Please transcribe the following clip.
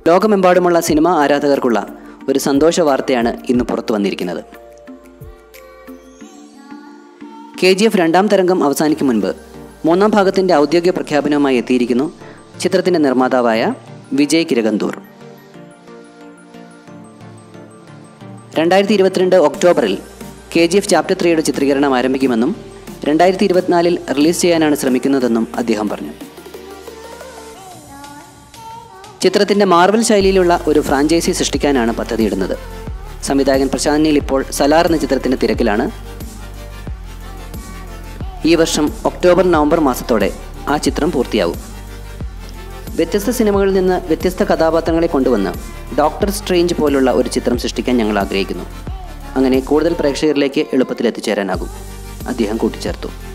ലോകമെമ്പാടുമുള്ള സിനിമാ ആരാധകർക്കുള്ള ഒരു സന്തോഷ വാർത്തയാണ് ഇന്ന് പുറത്തു വന്നിരിക്കുന്നത് കെ ജി എഫ് രണ്ടാം തരംഗം അവസാനിക്കും മുൻപ് മൂന്നാം ഭാഗത്തിൻ്റെ ഔദ്യോഗിക പ്രഖ്യാപനവുമായി എത്തിയിരിക്കുന്നു ചിത്രത്തിൻ്റെ നിർമ്മാതാവായ വിജയ് കിരകന്തൂർ രണ്ടായിരത്തി ഇരുപത്തിരണ്ട് ഒക്ടോബറിൽ കെ ജി എഫ് ചാപ്റ്റർ ത്രീയുടെ ചിത്രീകരണം ആരംഭിക്കുമെന്നും രണ്ടായിരത്തി ഇരുപത്തിനാലിൽ റിലീസ് ചെയ്യാനാണ് ശ്രമിക്കുന്നതെന്നും അദ്ദേഹം പറഞ്ഞു ചിത്രത്തിൻ്റെ മാർവൽ ശൈലിയിലുള്ള ഒരു ഫ്രാഞ്ചൈസി സൃഷ്ടിക്കാനാണ് പദ്ധതിയിടുന്നത് സംവിധായകൻ പ്രശാന്ത് നീൽ ഇപ്പോൾ സലാർ എന്ന ചിത്രത്തിൻ്റെ തിരക്കിലാണ് ഈ വർഷം ഒക്ടോബർ നവംബർ മാസത്തോടെ ആ ചിത്രം പൂർത്തിയാവും വ്യത്യസ്ത സിനിമകളിൽ നിന്ന് വ്യത്യസ്ത കഥാപാത്രങ്ങളെ കൊണ്ടുവന്ന് ഡോക്ടർ സ്ട്രേഞ്ച് പോലുള്ള ഒരു ചിത്രം സൃഷ്ടിക്കാൻ ഞങ്ങൾ ആഗ്രഹിക്കുന്നു അങ്ങനെ കൂടുതൽ പ്രേക്ഷകരിലേക്ക് എളുപ്പത്തിൽ എത്തിച്ചേരാനാകും അദ്ദേഹം കൂട്ടിച്ചേർത്തു